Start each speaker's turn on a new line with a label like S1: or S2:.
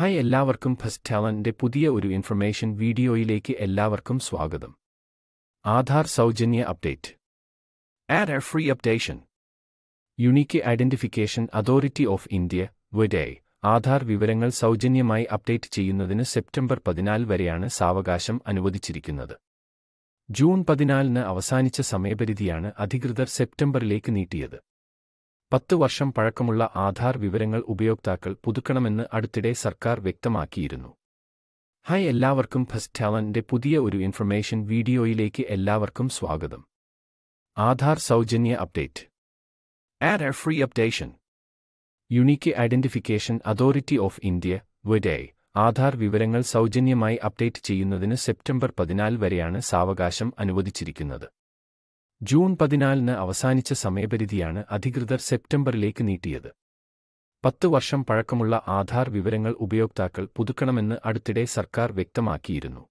S1: hi എല്ലാവർക്കും first ടാലന്റിന്റെ പുതിയ ഒരു ഇൻഫർമേഷൻ വീഡിയോയിലേക്ക് എല്ലാവർക്കും സ്വാഗതം ആധാർ സൗജന്യ update add a free updation unique identification authority of India വിഡേ ആധാർ വിവരങ്ങൾ സൗജന്യമായി അപ്ഡേറ്റ് ചെയ്യുന്നതിന് സെപ്റ്റംബർ പതിനാല് വരെയാണ് സാവകാശം അനുവദിച്ചിരിക്കുന്നത് ജൂൺ പതിനാലിന് അവസാനിച്ച സമയപരിധിയാണ് അധികൃതർ സെപ്റ്റംബറിലേക്ക് നീട്ടിയത് പത്ത് വർഷം പഴക്കമുള്ള ആധാർ വിവരങ്ങൾ ഉപയോക്താക്കൾ പുതുക്കണമെന്ന് അടുത്തിടെ സർക്കാർ വ്യക്തമാക്കിയിരുന്നു ഹായ് എല്ലാവർക്കും ഫസ്റ്റ് ടാലന്റിന്റെ പുതിയ ഒരു ഇൻഫർമേഷൻ വീഡിയോയിലേക്ക് എല്ലാവർക്കും സ്വാഗതം ആധാർ സൗജന്യ update add a free updation unique identification authority of India വിഡേ ആധാർ വിവരങ്ങൾ സൗജന്യമായി അപ്ഡേറ്റ് ചെയ്യുന്നതിന് സെപ്റ്റംബർ പതിനാല് വരെയാണ് സാവകാശം അനുവദിച്ചിരിക്കുന്നത് ജൂൺ പതിനാലിന് അവസാനിച്ച സമയപരിധിയാണ് അധികൃതർ സെപ്റ്റംബറിലേക്ക് നീട്ടിയത് പത്ത് വർഷം പഴക്കമുള്ള ആധാർ വിവരങ്ങൾ ഉപയോക്താക്കൾ പുതുക്കണമെന്ന് അടുത്തിടെ സർക്കാർ വ്യക്തമാക്കിയിരുന്നു